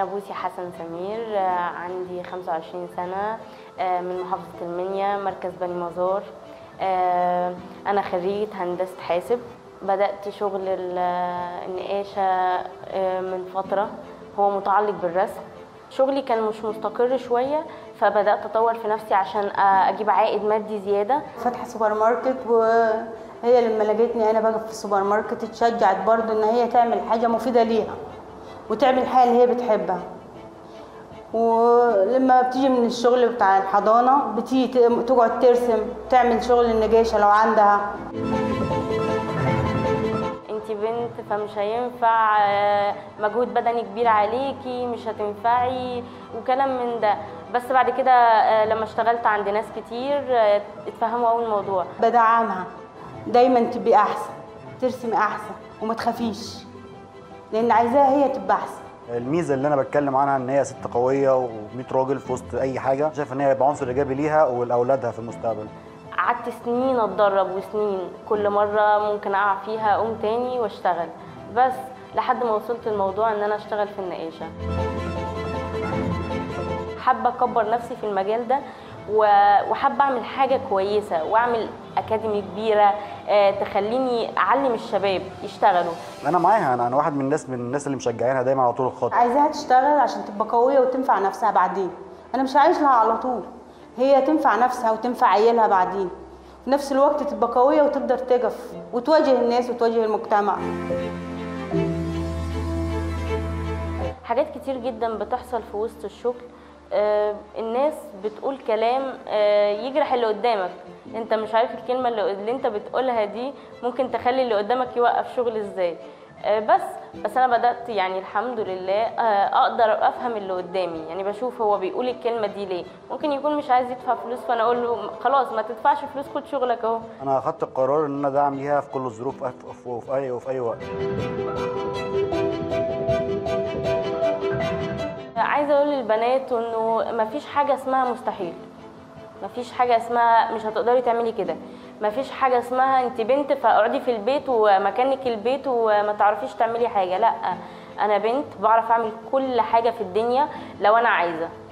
بوسي حسن سمير آه، عندي 25 سنة آه، من محافظة المنيا مركز بني مزار آه، أنا خريجة هندسة حاسب بدأت شغل ال- النقاشة آه، من فترة هو متعلق بالرسم شغلي كان مش مستقر شوية فبدأت أطور في نفسي عشان آه، أجيب عائد مادي زيادة فاتحه سوبر ماركت وهي لما لقيتني انا بقى في السوبر ماركت اتشجعت برضه ان هي تعمل حاجه مفيده ليها وتعمل الحاجه اللي هي بتحبها ولما بتيجي من الشغل بتاع الحضانه بتيجي ت- تقعد ترسم تعمل شغل النجاشه لو عندها انت بنت فمش هينفع آه، مجهود بدني كبير عليكي مش هتنفعي وكلام من ده بس بعد كده آه، لما اشتغلت عند ناس كتير آه، اتفهموا اول الموضوع بدعمها دايما تبقي احسن ترسمي احسن وما تخافيش لان عايزاها هي تبقى احسن الميزه اللي انا بتكلم عنها ان هي ست قويه و100 راجل في وسط اي حاجه شايف ان هي هيبقى عنصر ايجابي ليها ولاولادها في المستقبل قعدت سنين اتدرب وسنين كل مره ممكن اقع فيها اقوم تاني واشتغل بس لحد ما وصلت الموضوع ان انا اشتغل في النقاشه حابه اكبر نفسي في المجال ده و- وحابه اعمل حاجه كويسه واعمل اكاديمي كبيره آه، تخليني اعلم الشباب يشتغلوا انا معاها انا انا واحد من الناس من الناس اللي مشجعينها دايما على طول الخط عايزاها تشتغل عشان تبقى قويه وتنفع نفسها بعدين انا مش عايش لها على طول هي تنفع نفسها وتنفع عيالها بعدين في نفس الوقت تبقى قويه وتقدر تقف وتواجه الناس وتواجه المجتمع حاجات كتير جدا بتحصل في وسط الشغل آه، الناس بتقول كلام آه، يجرح اللي قدامك انت مش عارف الكلمة اللي, اللي انت بتقولها دي ممكن تخلي اللي قدامك يوقف شغل ازاي آه، بس بس انا بدأت يعني الحمد لله آه، اقدر افهم اللي قدامي يعني بشوف هو بيقول الكلمة دي ليه ممكن يكون مش عايز يدفع فلوس فانا اقول له خلاص ما تدفعش فلوس خد شغلك اهو انا اخدت القرار ان انا داعم ليها في كل الظروف في- وفي اي وفي اي وقت عايزه اقول للبنات انه مفيش حاجه اسمها مستحيل مفيش حاجه اسمها مش هتقدري تعملي كده مفيش حاجه اسمها انت بنت فاقعدي في البيت ومكانك البيت وما تعرفيش تعملي حاجه لا انا بنت بعرف اعمل كل حاجه في الدنيا لو انا عايزه